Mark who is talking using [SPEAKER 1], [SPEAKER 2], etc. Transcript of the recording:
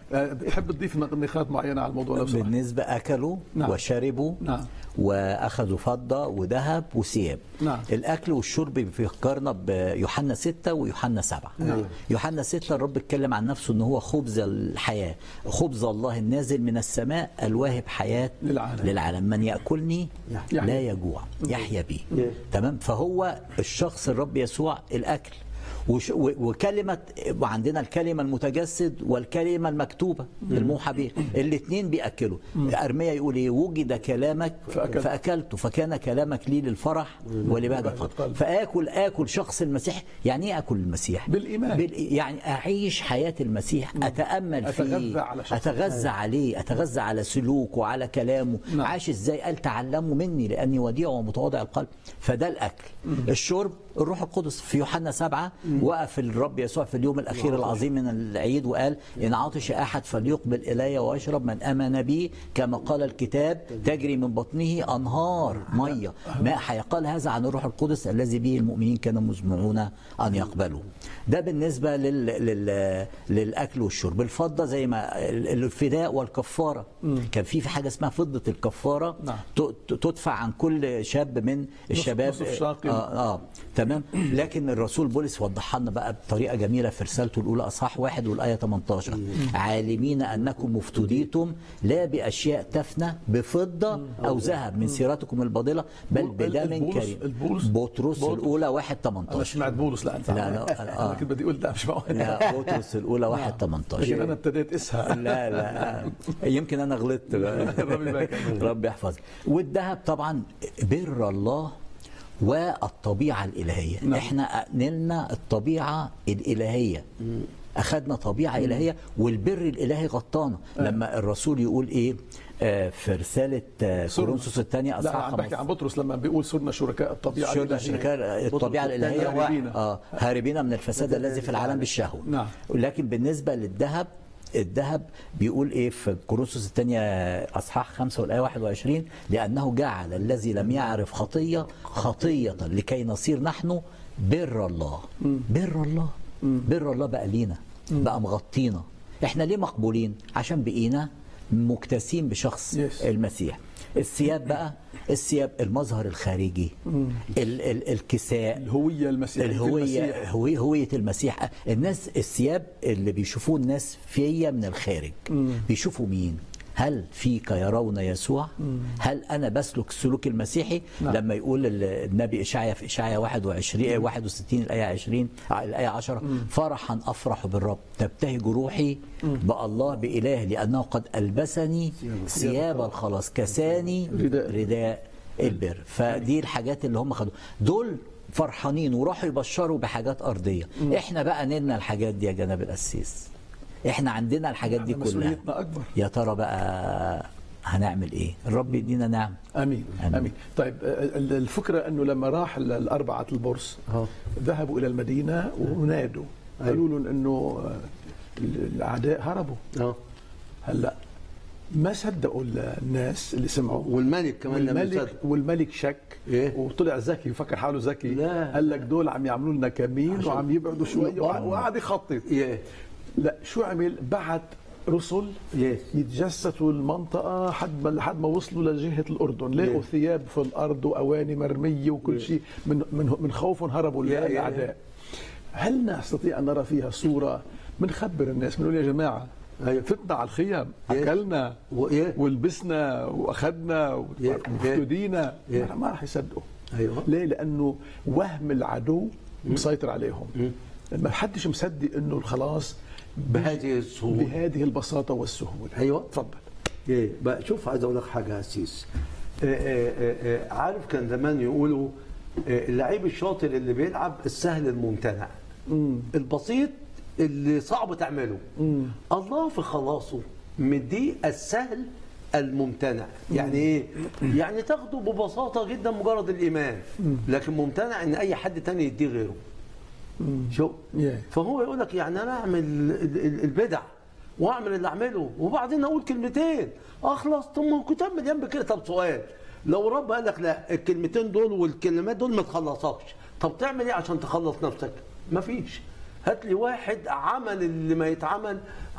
[SPEAKER 1] آه، بحب تضيف نقاط معينه على الموضوع لو سمحت
[SPEAKER 2] بالنسبة أكلوا
[SPEAKER 1] نعم.
[SPEAKER 2] وشربوا
[SPEAKER 1] نعم.
[SPEAKER 2] وأخذوا فضة وذهب وثياب
[SPEAKER 1] نعم.
[SPEAKER 2] الأكل والشرب بيفكرنا بيوحنا 6 ويوحنا 7
[SPEAKER 1] نعم.
[SPEAKER 2] يوحنا 6 الرب اتكلم عن نفسه أنه هو خبز الحياة خبز الله النازل من السماء الواهب حياة
[SPEAKER 1] للعالم.
[SPEAKER 2] للعالم من يأكلني
[SPEAKER 1] يحيا.
[SPEAKER 2] لا يجوع يحيا بي تمام فهو الشخص الرب يسوع الأكل وش- و- وكلمة وعندنا الكلمة المتجسد والكلمة المكتوبة الموحى به الاثنين بيأكلوا أرميا يقول إيه وجد كلامك
[SPEAKER 1] فأكلت.
[SPEAKER 2] فأكلت فكان كلامك لي للفرح ولبهجة
[SPEAKER 1] ولبهجة
[SPEAKER 2] القلب
[SPEAKER 1] القلب.
[SPEAKER 2] فآكل آكل شخص المسيح يعني إيه آكل المسيح
[SPEAKER 1] بالإيمان.
[SPEAKER 2] بال... يعني أعيش حياة المسيح أتأمل
[SPEAKER 1] أتغذى
[SPEAKER 2] فيه
[SPEAKER 1] على شخصه.
[SPEAKER 2] أتغذى عليه أتغذى على سلوكه وعلى كلامه
[SPEAKER 1] نعم.
[SPEAKER 2] عاش إزاي قال تعلموا مني لأني وديع ومتواضع القلب فده الأكل الشرب الروح القدس في يوحنا سبعة وقف الرب يسوع في اليوم الأخير العظيم من العيد وقال إن عطش أحد فليقبل إلي ويشرب من آمن بي كما قال الكتاب تجري من بطنه أنهار مية ماء حياة قال هذا عن الروح القدس الذي به المؤمنين كانوا مزمعون أن يقبلوا ده بالنسبة لل... لل... للأكل والشرب الفضة زي ما ال- الفداء والكفارة كان في في حاجة اسمها فضة الكفارة
[SPEAKER 1] نعم.
[SPEAKER 2] ت- ت- تدفع عن كل شاب من الشباب
[SPEAKER 1] نصف شاقي.
[SPEAKER 2] آه, اه تمام لكن الرسول بولس وضحها لنا بقى بطريقه جميله في رسالته الاولى اصحاح واحد والايه 18 عالمين انكم مفتديتم لا باشياء تفنى بفضه او ذهب من سيرتكم الباطله بل
[SPEAKER 1] بول-
[SPEAKER 2] بدم
[SPEAKER 1] البولس-
[SPEAKER 2] كريم
[SPEAKER 1] البولس-
[SPEAKER 2] بطرس
[SPEAKER 1] بولس.
[SPEAKER 2] الاولى واحد
[SPEAKER 1] انا
[SPEAKER 2] 18
[SPEAKER 1] سمعت بولس لا انت
[SPEAKER 2] لا، لا، آه.
[SPEAKER 1] انا كنت بدي اقول لا مش معقول
[SPEAKER 2] لا بطرس الاولى واحد
[SPEAKER 1] لكن
[SPEAKER 2] 18
[SPEAKER 1] انا ابتديت اسها
[SPEAKER 2] لا لا يمكن انا غلطت
[SPEAKER 1] ربي يبارك فيك.
[SPEAKER 2] ربي يحفظك والذهب طبعا بر الله والطبيعه الالهيه
[SPEAKER 1] نعم.
[SPEAKER 2] احنا نلنا الطبيعه الالهيه اخذنا طبيعه الهيه والبر الالهي غطانا لما الرسول يقول ايه آه، في رساله آه،
[SPEAKER 1] صرنا.
[SPEAKER 2] كورنثوس الثانيه
[SPEAKER 1] لا
[SPEAKER 2] اصحاح
[SPEAKER 1] عم بحكي
[SPEAKER 2] 15
[SPEAKER 1] عن بطرس لما بيقول صرنا شركاء الطبيعه
[SPEAKER 2] شرنا
[SPEAKER 1] الإلهية.
[SPEAKER 2] شركاء الطبيعه الالهيه
[SPEAKER 1] هاربين.
[SPEAKER 2] اه هاربين من الفساد الذي في العالم بالشهوه
[SPEAKER 1] نعم.
[SPEAKER 2] لكن بالنسبه للذهب الذهب بيقول ايه في كورنثوس الثانيه اصحاح 5 والايه 21 لانه جعل الذي لم يعرف خطيه خطيه لكي نصير نحن بر الله بر الله بر الله بقى لينا بقى مغطينا احنا ليه مقبولين عشان بقينا مكتسين بشخص
[SPEAKER 1] Yes.
[SPEAKER 2] المسيح الثياب بقى الثياب المظهر الخارجي ال ال الكساء
[SPEAKER 1] الهويه المسيحيه
[SPEAKER 2] الهوية
[SPEAKER 1] المسيح.
[SPEAKER 2] هوية هوية المسيح الناس الثياب اللي بيشوفوه الناس فيا من الخارج بيشوفوا مين هل فيك يرون يسوع هل انا بسلك السلوك المسيحي
[SPEAKER 1] نعم.
[SPEAKER 2] لما يقول ال- النبي اشعيا في اشعيا 21 61 الايه 20 الايه 10 فرحا افرح بالرب تبتهج روحي بالله باله لانه قد البسني ثياب الخلاص كساني
[SPEAKER 1] رداء.
[SPEAKER 2] رداء البر فدي الحاجات اللي هم خدوها دول فرحانين وراحوا يبشروا بحاجات ارضيه احنا بقى نلنا الحاجات دي يا جناب القسيس احنا عندنا الحاجات دي
[SPEAKER 1] إحنا
[SPEAKER 2] كلها
[SPEAKER 1] مسؤوليتنا اكبر
[SPEAKER 2] يا ترى بقى هنعمل ايه الرب يدينا نعم
[SPEAKER 1] امين
[SPEAKER 2] آمين.
[SPEAKER 1] امين طيب آه، ال- الفكره انه لما راح ال- الاربعه البورس
[SPEAKER 3] اه.
[SPEAKER 1] ذهبوا الى المدينه ونادوا قالوا لهم انه آه، ال- الاعداء هربوا
[SPEAKER 3] اه
[SPEAKER 1] هلا ما صدقوا ال- الناس اللي سمعوا
[SPEAKER 3] والملك كمان لم
[SPEAKER 1] والملك
[SPEAKER 3] يصدق
[SPEAKER 1] والملك شك
[SPEAKER 3] إيه؟
[SPEAKER 1] وطلع ذكي وفكر حاله ذكي
[SPEAKER 3] لا.
[SPEAKER 1] قال لك دول عم يعملوا لنا كمين
[SPEAKER 3] عشان-
[SPEAKER 1] وعم يبعدوا شوي وقع-
[SPEAKER 3] آه.
[SPEAKER 1] وقعد يخطط
[SPEAKER 3] يه
[SPEAKER 1] لا شو عمل بعت رسل
[SPEAKER 3] يس
[SPEAKER 1] يتجسسوا المنطقة لحد ما لحد ما وصلوا لجهة الأردن لقوا
[SPEAKER 3] Yeah.
[SPEAKER 1] ثياب في الأرض وأواني مرمية وكل
[SPEAKER 3] Yeah.
[SPEAKER 1] شيء من من من خوفهم هربوا
[SPEAKER 3] Yeah, yeah,
[SPEAKER 1] الأعداء هل نستطيع أن نرى فيها صورة بنخبر الناس بنقول يا جماعة
[SPEAKER 3] أيوة.
[SPEAKER 1] فتنا على الخيام
[SPEAKER 3] Yeah.
[SPEAKER 1] أكلنا
[SPEAKER 3] وإيه؟
[SPEAKER 1] ولبسنا وأخذنا
[SPEAKER 3] Yeah.
[SPEAKER 1] وافتدينا
[SPEAKER 3] Yeah.
[SPEAKER 1] ما- ما راح يصدقوا
[SPEAKER 3] ايوه
[SPEAKER 1] ليه؟ لأنه وهم العدو مسيطر عليهم ما حدش مصدق انه خلاص
[SPEAKER 3] بهذه الصورة
[SPEAKER 1] بهذه البساطه والسهوله
[SPEAKER 3] أيوة.
[SPEAKER 1] تفضل
[SPEAKER 3] ايه بقى شوف عايز اقول لك حاجه يا سيس آه، آه، آه، آه، عارف كان زمان يقولوا آه، اللعيب الشاطر اللي بيلعب السهل الممتنع البسيط اللي صعب تعمله الله في خلاصه مديه السهل الممتنع يعني ايه يعني تاخده ببساطه جدا مجرد الايمان لكن ممتنع ان اي حد تاني يديه غيره شو
[SPEAKER 1] Yeah.
[SPEAKER 3] فهو يقول لك يعني انا اعمل ال- ال- البدع واعمل اللي اعمله وبعدين اقول كلمتين اخلص طب ما الكتاب مليان بكده طب سؤال لو رب قال لك لا الكلمتين دول والكلمات دول ما تخلصكش طب تعمل ايه عشان تخلص نفسك مفيش هات لي واحد عمل اللي ما يتعمل